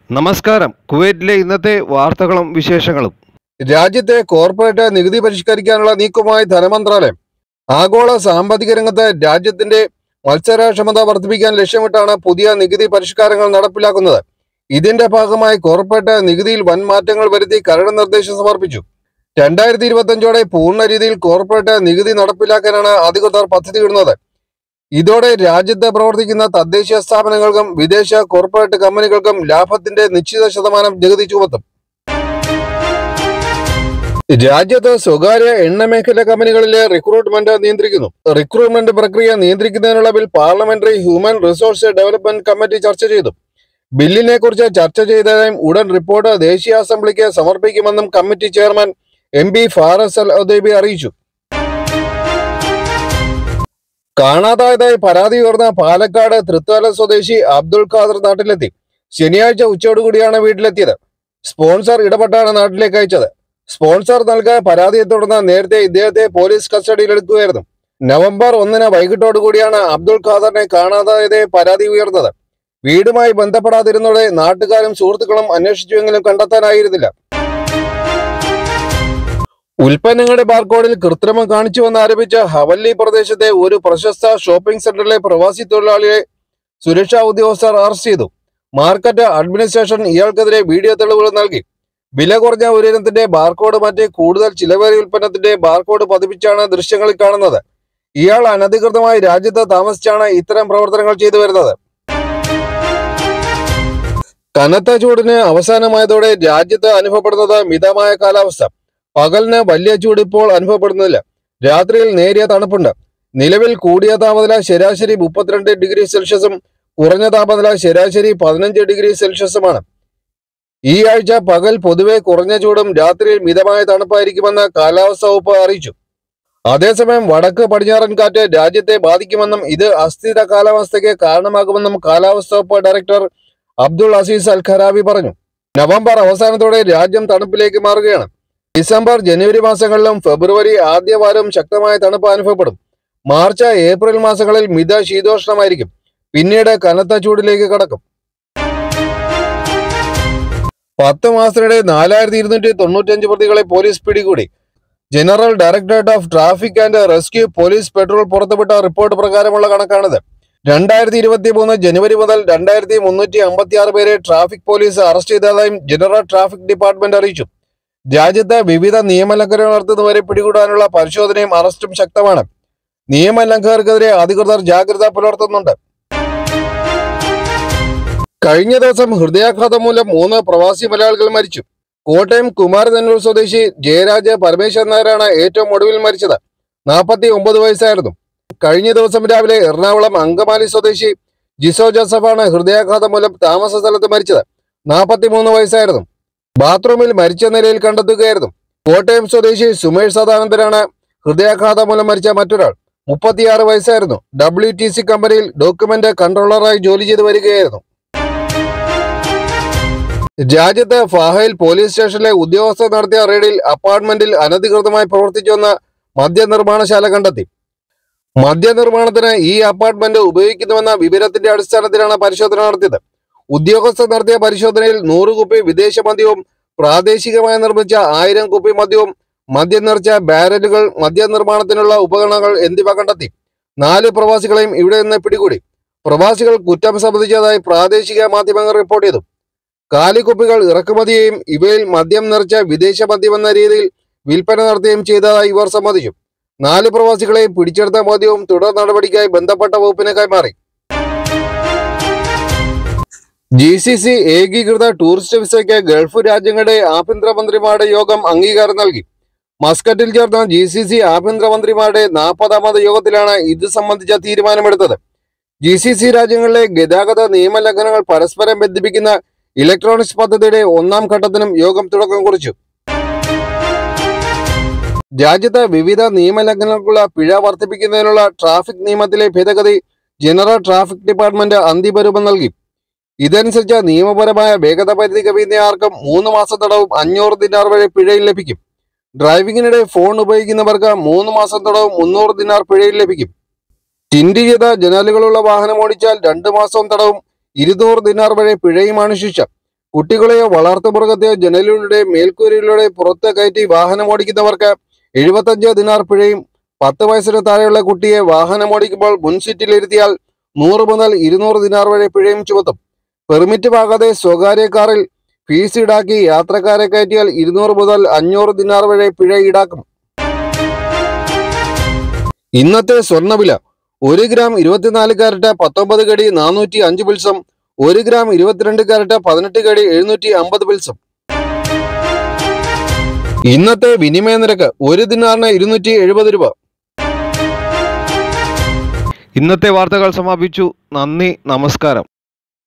നമസ്കാരം കുവൈറ്റിലെ ഇന്നത്തെ വാർത്തകളും വിശേഷങ്ങളും രാജ്യത്തെ കോർപ്പറേറ്റ് നികുതി പരിഷ്കരിക്കാനുള്ള നീക്കവുമായി ധനമന്ത്രാലയം ആഗോള സാമ്പത്തിക രംഗത്ത് രാജ്യത്തിന്റെ മത്സരക്ഷമത വർദ്ധിപ്പിക്കാൻ ലക്ഷ്യമിട്ടാണ് പുതിയ നികുതി പരിഷ്കാരങ്ങൾ നടപ്പിലാക്കുന്നത് ഇതിന്റെ ഭാഗമായി കോർപ്പറേറ്റ് നികുതിയിൽ വൻ മാറ്റങ്ങൾ വരുത്തി കരട് നിർദ്ദേശം സമർപ്പിച്ചു രണ്ടായിരത്തി ഇരുപത്തഞ്ചോടെ പൂർണ്ണ രീതിയിൽ കോർപ്പറേറ്റ് നികുതി നടപ്പിലാക്കാനാണ് അധികൃതർ പദ്ധതിയിടുന്നത് ഇതോടെ രാജ്യത്ത് പ്രവർത്തിക്കുന്ന തദ്ദേശീയ സ്ഥാപനങ്ങൾക്കും വിദേശ കോർപ്പറേറ്റ് കമ്പനികൾക്കും ലാഭത്തിന്റെ നിശ്ചിത ശതമാനം നികുതി ചുമത്തും രാജ്യത്ത് സ്വകാര്യ എണ്ണ മേഖല കമ്പനികളിലെ റിക്രൂട്ട്മെന്റ് നിയന്ത്രിക്കുന്നു റിക്രൂട്ട്മെന്റ് പ്രക്രിയ നിയന്ത്രിക്കുന്നതിനുള്ള bill parliamentary human resource development committee ചർച്ച ചെയ്തു ബില്ലിനെ കുറിച്ച് ചർച്ച ചെയ്തതായും ഉടൻ റിപ്പോർട്ട് ദേശീയ അസംബ്ലിക്ക് സമർപ്പിക്കുമെന്നും committee chairman M P Faris al Otaibi അറിയിച്ചു കാണാതായതായി പരാതി ഉയർന്ന പാലക്കാട് തൃത്താല സ്വദേശി അബ്ദുൾ ഖാദർ നാട്ടിലെത്തി ശനിയാഴ്ച ഉച്ചയോടുകൂടിയാണ് വീട്ടിലെത്തിയത് സ്പോൺസർ ഇടപെട്ടാണ് നാട്ടിലേക്ക് അയച്ചത് സ്പോൺസർ നൽകിയ പരാതിയെ തുടർന്ന് നേരത്തെ ഇദ്ദേഹത്തെ പോലീസ് കസ്റ്റഡിയിലെടുക്കുകയായിരുന്നു നവംബർ ഒന്നിന് വൈകിട്ടോടുകൂടിയാണ് അബ്ദുൾ ഖാദറിനെ കാണാതായതെ പരാതി ഉയർന്നത് വീടുമായി ബന്ധപ്പെടാതിരുന്നതോടെ നാട്ടുകാരും സുഹൃത്തുക്കളും അന്വേഷിച്ചുവെങ്കിലും കണ്ടെത്താനായിരുന്നില്ല ഉൽപ്പന്നങ്ങളുടെ ബാർകോഡിൽ കൃത്രിമം കാണിച്ചുവെന്ന് ആരോപിച്ച് ഹവല്ലി പ്രദേശത്തെ ഒരു പ്രശസ്ത ഷോപ്പിംഗ് സെന്ററിലെ പ്രവാസി തൊഴിലാളിയെ സുരക്ഷാ ഉദ്യോഗസ്ഥർ അറസ്റ്റ് ചെയ്തു മാർക്കറ്റ് അഡ്മിനിസ്ട്രേഷൻ ഇയാൾക്കെതിരെ വീഡിയോ തെളിവുകൾ നൽകി വില കുറഞ്ഞ ഒരു ഇനത്തിന്റെ ബാർകോഡ് മാറ്റി കൂടുതൽ ചിലവേറിയ ഉൽപ്പന്നത്തിന്റെ ബാർകോഡ് പതിപ്പിച്ചാണ് ദൃശ്യങ്ങളിൽ കാണുന്നത് ഇയാൾ അനധികൃതമായി രാജ്യത്ത് താമസിച്ചാണ് ഇത്തരം പ്രവർത്തനങ്ങൾ ചെയ്തു വരുന്നത് കനത്ത ചൂടിന് അവസാനമായതോടെ രാജ്യത്ത് അനുഭവപ്പെടുന്നത് മിതമായ കാലാവസ്ഥ പകലിന് വലിയ ചൂട് ഇപ്പോൾ അനുഭവപ്പെടുന്നില്ല രാത്രിയിൽ നേരിയ തണുപ്പുണ്ട് നിലവിൽ കൂടിയ താപനില ശരാശരി മുപ്പത്തിരണ്ട് ഡിഗ്രി സെൽഷ്യസും കുറഞ്ഞ താപനില ശരാശരി പതിനഞ്ച് ഡിഗ്രി സെൽഷ്യസുമാണ് ഈ ആഴ്ച പകൽ പൊതുവെ കുറഞ്ഞ ചൂടും രാത്രിയിൽ മിതമായ തണുപ്പായിരിക്കുമെന്ന് കാലാവസ്ഥാ വകുപ്പ് അറിയിച്ചു അതേസമയം വടക്ക് പടിഞ്ഞാറൻ കാറ്റ് രാജ്യത്തെ ബാധിക്കുമെന്നും ഇത് അസ്ഥിര കാലാവസ്ഥയ്ക്ക് കാരണമാകുമെന്നും കാലാവസ്ഥാ വകുപ്പ് director Abdul Aziz al Qarawi പറഞ്ഞു നവംബർ അവസാനത്തോടെ രാജ്യം തണുപ്പിലേക്ക് മാറുകയാണ് ഡിസംബർ ജനുവരി മാസങ്ങളിലും ഫെബ്രുവരി ആദ്യവാരവും ശക്തമായ തണുപ്പ് അനുഭവപ്പെടും മാർച്ച് ഏപ്രിൽ മാസങ്ങളിൽ മിത ശീതോഷ്ണമായിരിക്കും പിന്നീട് കനത്ത ചൂടിലേക്ക് കടക്കും പത്ത് മാസത്തിനിടെ നാലായിരത്തി ഇരുന്നൂറ്റി തൊണ്ണൂറ്റഞ്ച് പ്രതികളെ പോലീസ് പിടികൂടി general directorate of traffic and rescue police patrol പുറത്തുവിട്ട റിപ്പോർട്ട് പ്രകാരമുള്ള കണക്കാണിത് രണ്ടായിരത്തി ഇരുപത്തി മൂന്ന് ജനുവരി മുതൽ രണ്ടായിരത്തി മുന്നൂറ്റി അമ്പത്തി ആറ് പേരെ ട്രാഫിക് പോലീസ് അറസ്റ്റ് ചെയ്തതായും ജനറൽ ട്രാഫിക് ഡിപ്പാർട്ട്മെന്റ് അറിയിച്ചു രാജ്യത്ത് വിവിധ നിയമലംഘനങ്ങൾ നടത്തുന്നവരെ പിടികൂടാനുള്ള പരിശോധനയും അറസ്റ്റും ശക്തമാണ് നിയമലംഘകർക്കെതിരെ അധികൃതർ ജാഗ്രത പുലർത്തുന്നുണ്ട് കഴിഞ്ഞ ദിവസം ഹൃദയാഘാതം മൂലം മൂന്ന് പ്രവാസി മലയാളികൾ മരിച്ചു കോട്ടയം കുമാരനല്ലൂർ സ്വദേശി ജയരാജ് പരമേശ്വരൻ നായരാണ് ഏറ്റവും ഒടുവിൽ മരിച്ചത് നാൽപ്പത്തി ഒമ്പത് വയസ്സായിരുന്നു കഴിഞ്ഞ ദിവസം രാവിലെ എറണാകുളം അങ്കമാലി സ്വദേശി ജിസോ ജോസഫാണ് ഹൃദയാഘാതം മൂലം താമസ സ്ഥലത്ത് മരിച്ചത് നാൽപ്പത്തി മൂന്ന് വയസ്സായിരുന്നു ബാത്റൂമിൽ മരിച്ച നിലയിൽ കണ്ടെത്തുകയായിരുന്നു കോട്ടയം സ്വദേശി സുമേഷ് സദാനന്ദനാണ് ഹൃദയാഘാതം മൂലം മരിച്ച മറ്റൊരാൾ മുപ്പത്തിയാറ് വയസ്സായിരുന്നു ഡബ്ല്യു ടി സി കമ്പനിയിൽ ഡോക്യുമെന്റ് കൺട്രോളറായി ജോലി ചെയ്തു വരികയായിരുന്നു രാജ്യത്ത് ഫാഹയിൽ പോലീസ് സ്റ്റേഷനിലെ ഉദ്യോഗസ്ഥർ നടത്തിയ റെയ്ഡിൽ അപ്പാർട്ട്മെന്റിൽ അനധികൃതമായി പ്രവർത്തിച്ചുവെന്ന മദ്യനിർമ്മാണശാല കണ്ടെത്തി മദ്യനിർമ്മാണത്തിന് ഈ അപ്പാർട്ട്മെന്റ് ഉപയോഗിക്കുന്നുവെന്ന വിവരത്തിന്റെ അടിസ്ഥാനത്തിലാണ് പരിശോധന നടത്തിയത് ഉദ്യോഗസ്ഥർ നടത്തിയ പരിശോധനയിൽ നൂറ് കുപ്പി വിദേശ മദ്യവും പ്രാദേശികമായി നിർമ്മിച്ച ആയിരം കുപ്പി മദ്യവും മദ്യം നിറച്ച ബാരലുകൾ മദ്യനിർമ്മാണത്തിനുള്ള ഉപകരണങ്ങൾ എന്നിവ കണ്ടെത്തി നാല് പ്രവാസികളെയും ഇവിടെ നിന്ന് പിടികൂടി പ്രവാസികൾ കുറ്റം സംബന്ധിച്ചതായി പ്രാദേശിക മാധ്യമങ്ങൾ റിപ്പോർട്ട് ചെയ്തു കാലിക്കുപ്പികൾ ഇറക്കുമതിയെയും ഇവയിൽ മദ്യം നിറച്ച വിദേശ മദ്യമെന്ന രീതിയിൽ വിൽപ്പന നടത്തുകയും ചെയ്തതായി ഇവർ സമ്മതിച്ചു നാല് പ്രവാസികളെയും പിടിച്ചെടുത്ത മദ്യവും തുടർ നടപടിക്കായി ബന്ധപ്പെട്ട വകുപ്പിന് കൈമാറി ജി സി സി ഏകീകൃത ടൂറിസ്റ്റ് വിസയ്ക്ക് ഗൾഫ് രാജ്യങ്ങളുടെ ആഭ്യന്തരമന്ത്രിമാരുടെ യോഗം അംഗീകാരം നൽകി മസ്കറ്റിൽ ചേർന്ന ജി സി സി ആഭ്യന്തരമന്ത്രിമാരുടെ നാൽപ്പതാമത് യോഗത്തിലാണ് ഇത് സംബന്ധിച്ച തീരുമാനമെടുത്തത് ജി സി സി രാജ്യങ്ങളിലെ ഗതാഗത നിയമലംഘനങ്ങൾ പരസ്പരം ബന്ധിപ്പിക്കുന്ന ഇലക്ട്രോണിക്സ് പദ്ധതിയുടെ ഒന്നാം ഘട്ടത്തിനും യോഗം തുടക്കം കുറിച്ചു രാജ്യത്ത് വിവിധ നിയമലംഘനങ്ങൾക്കുള്ള പിഴ വർദ്ധിപ്പിക്കുന്നതിനുള്ള ട്രാഫിക് നിയമത്തിലെ ഭേദഗതി ജനറൽ ട്രാഫിക് ഡിപ്പാർട്ട്മെന്റ് അന്തിമ രൂപം നൽകി ഇതനുസരിച്ച് നിയമപരമായ വേഗത പരിധി കവിയുന്ന ആർക്കും മൂന്ന് മാസം തടവും അഞ്ഞൂറ് ദിനാർ വരെ പിഴയും ലഭിക്കും ഡ്രൈവിംഗിനിടെ ഫോൺ ഉപയോഗിക്കുന്നവർക്ക് മൂന്ന് മാസം തടവും മുന്നൂറ് ദിനാർ പിഴയും ലഭിക്കും ടിൻഡ് ചെയ്ത ജനാലുകളുള്ള വാഹനം ഓടിച്ചാൽ രണ്ടു മാസവും തടവും ഇരുന്നൂറ് ദിനാർ വരെ പിഴയുമാണ് ശിക്ഷ കുട്ടികളെയോ വളർത്തുമൃഗത്തെയോ ജനലിലൂടെ മേൽക്കൂരയിലൂടെ പുറത്ത് കയറ്റി വാഹനമോടിക്കുന്നവർക്ക് എഴുപത്തഞ്ച് ദിനാർ പിഴയും പത്ത് വയസ്സിന് താഴെയുള്ള കുട്ടിയെ വാഹനമോടിക്കുമ്പോൾ മുൻസീറ്റിലിരുത്തിയാൽ നൂറ് മുതൽ ഇരുന്നൂറ് ദിനാർ വരെ പിഴയും ചുമത്തും പെർമിറ്റ് വാങ്ങാതെ സ്വകാര്യ കാറിൽ ഫീസ് ഈടാക്കി യാത്രക്കാരെ കയറ്റിയാൽ ഇരുന്നൂറ് മുതൽ അഞ്ഞൂറ് ദിനാർ വരെ പിഴ ഈടാക്കും ഇന്നത്തെ സ്വർണ്ണവില ഒരു ഗ്രാം ഇരുപത്തിനാല് കാരറ്റ് പത്തൊമ്പത് കടി നാനൂറ്റി അഞ്ച് പിൽസം ഒരു ഗ്രാം ഇരുപത്തിരണ്ട് കാരറ്റ് പതിനെട്ട് കടി എഴുന്നൂറ്റി അമ്പത് പിൽസം ഇന്നത്തെ വിനിമയ നിരക്ക് ഒരു ദിനാറിന് ഇരുന്നൂറ്റി എഴുപത് രൂപ ഇന്നത്തെ വാർത്തകൾ സമാപിച്ചു നന്ദി നമസ്കാരം